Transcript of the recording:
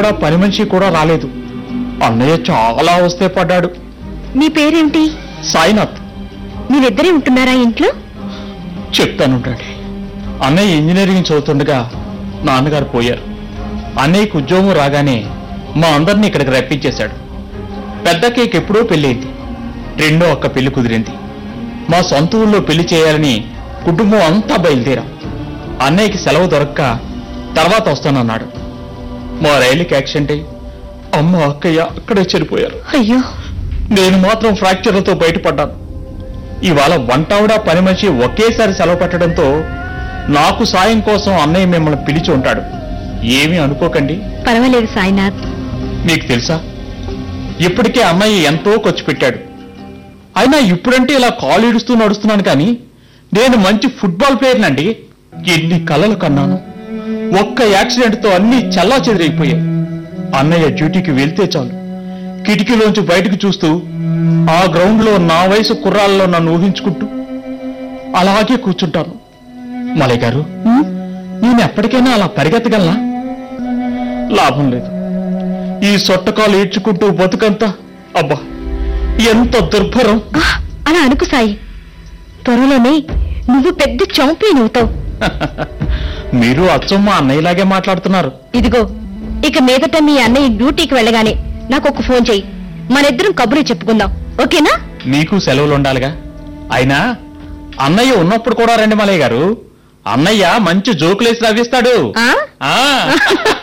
ఆవిడ పని మనిషి కూడా రాలేదు అన్నయ్య చాలా అవస్థే పడ్డాడు మీ పేరేమిటి సాయినాథ్ మీరిద్దరే ఉంటున్నారా ఇంట్లో చెప్తానుండండి అన్నయ్య ఇంజనీరింగ్ చదువుతుండగా నాన్నగారు పోయారు అన్నయ్యకు ఉద్యోగం రాగానే మా అందరినీ ఇక్కడికి రప్పించేశాడు పెద్ద కేక్ ఎప్పుడో పెళ్ళైంది రెండో అక్క పెళ్లి కుదిరింది మా సొంత ఊళ్ళో పెళ్లి చేయాలని కుటుంబం అంతా బయలుదేరాం అన్నయ్యకి సెలవు దొరక్క తర్వాత వస్తానన్నాడు మా రైలుకి యాక్సిడెంట్ అయ్యి అమ్మ అక్కయ్య అక్కడే చనిపోయారు అయ్యో నేను మాత్రం ఫ్రాక్చర్లతో బయటపడ్డాను ఇవాళ వంటావిడ పని మనిషి ఒకేసారి సెలవు పెట్టడంతో నాకు సాయం కోసం అన్నయ్య మిమ్మల్ని పిలిచి ఉంటాడు ఏమీ అనుకోకండి పర్వాలేదు సాయినాథ్ మీకు తెలుసా ఇప్పటికే అన్నయ్య ఎంతో ఖర్చు పెట్టాడు అయినా ఇప్పుడంటే ఇలా కాలు ఇడుస్తూ నడుస్తున్నాను కానీ నేను మంచి ఫుట్బాల్ ప్లేయర్నండి ఎన్ని కలలు కన్నాను ఒక్క యాక్సిడెంట్తో అన్ని చల్లా చెదిరైపోయాయి అన్నయ్య డ్యూటీకి వెళ్తే చాలు కిటికీలోంచి బయటకు చూస్తూ ఆ గ్రౌండ్లో నా వయసు కుర్రాళ్ళలో నన్ను ఊహించుకుంటూ అలాగే కూర్చుంటాను మలయ్ గారు నేను ఎప్పటికైనా అలా పరిగెత్తగలనా లాభం లేదు ఈ సొట్టకాలు ఈడ్చుకుంటూ బతుకంతా అబ్బా ఎంత దుర్భరం ఆ, అలా అనుకు సాయి త్వరలోనే నువ్వు పెద్ద చాంపియన్ అవుతావు మీరు అచ్చం మా అన్నయ్యలాగే మాట్లాడుతున్నారు ఇదిగో ఇక మీదట మీ అన్నయ్య డ్యూటీకి వెళ్ళగానే నాకు ఒక ఫోన్ చెయ్యి మనిద్దరం కబుర్లు చెప్పుకుందాం ఓకేనా మీకు సెలవులు ఉండాలిగా అయినా అన్నయ్య ఉన్నప్పుడు కూడా రండి మలయ్య గారు అన్నయ్య మంచి జోకులేసి నవ్విస్తాడు ఆ ఆ